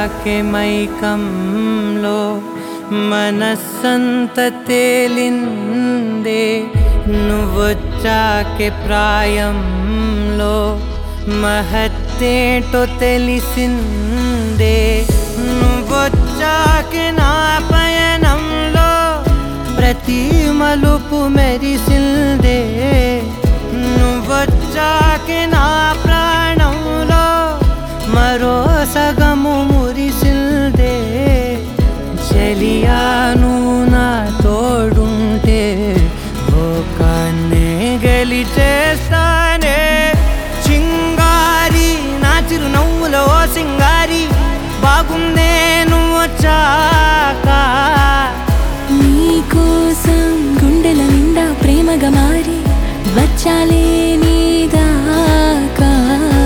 వచ్చాకే మైకంలో మనస్సంత తేలిందే నువ్వొచ్చాకే ప్రాయంలో మహత్తేటో తెలిసిందే నువ్వొచ్చాకే నా పయనంలో ప్రతి మలుపు మెరిసిందే నువ్వొచ్చాకే నా ప్రాణంలో మరో సగము మురిసిందే చెలియాను నా తోడుంటే ఓకాన్నే గెలిచేస్తానే చింగారి నా చిరునవ్వులో ఓ సింగారి బాగుందే నువ్వు వచ్చాక నీకోసం గుండెల నిండా ప్రేమగా మారి వచ్చాలే నీదాకా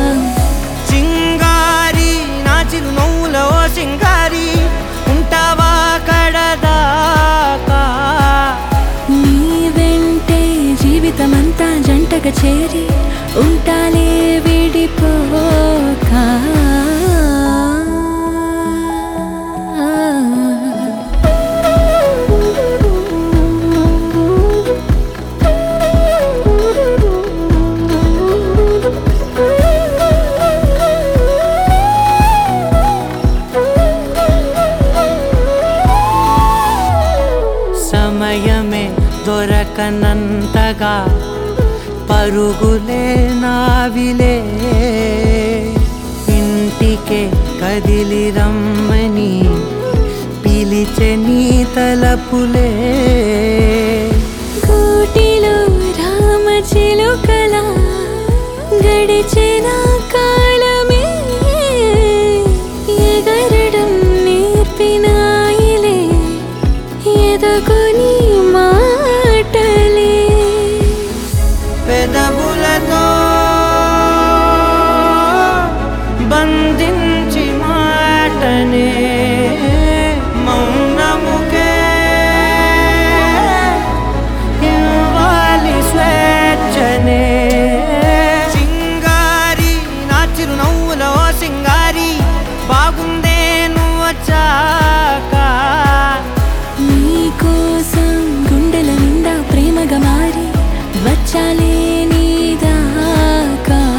చింగారి నా చిరునవ్వులో ఓ సింగారి ఉంటావా కడదాకా నీ వెంటే జీవితమంతా జంటగా చేరి ఉంటాలే విడిపోక సమయమే దొరకనంతగా పరుగులే నావిలే ఇంటికే కదిలి రమ్మని పిలిచె నీ తలపులే కోటిలో రామ చిలుకల గడిచిన కాలమే ఎగరడం నేర్పినాయిలే ఎదగొని మాటలే పెదవులతో బంధించి మాటనే మౌనముకే ఇవ్వాలి స్వేచ్ఛనే సింగారి నా చిరునవ్వులో ఓ సింగారి బాగుందే నువ్వు వచ్చాక నీకోసం గుండెల నిండా ప్రేమగా మారి వచ్చాలే నీదాకా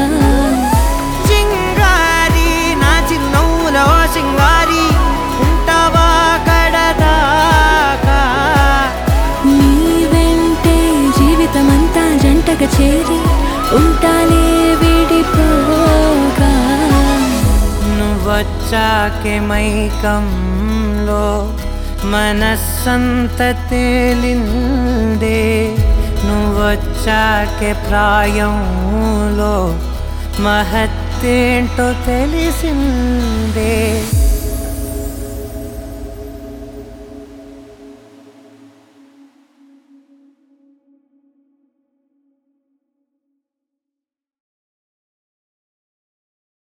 చింగారి నా చిరునవ్వులో ఓ సింగారి ఉంటావా కడదాకా నీ వెంటే జీవితమంతా జంటగా చేరి ఉంటాలే విడిపోగా నువ్వొచ్చాకే మైకంలో మనస్సంత తేలిందే నువ్వొచ్చాకే ప్రాయంలో మహత్తేంటో తెలిసిందే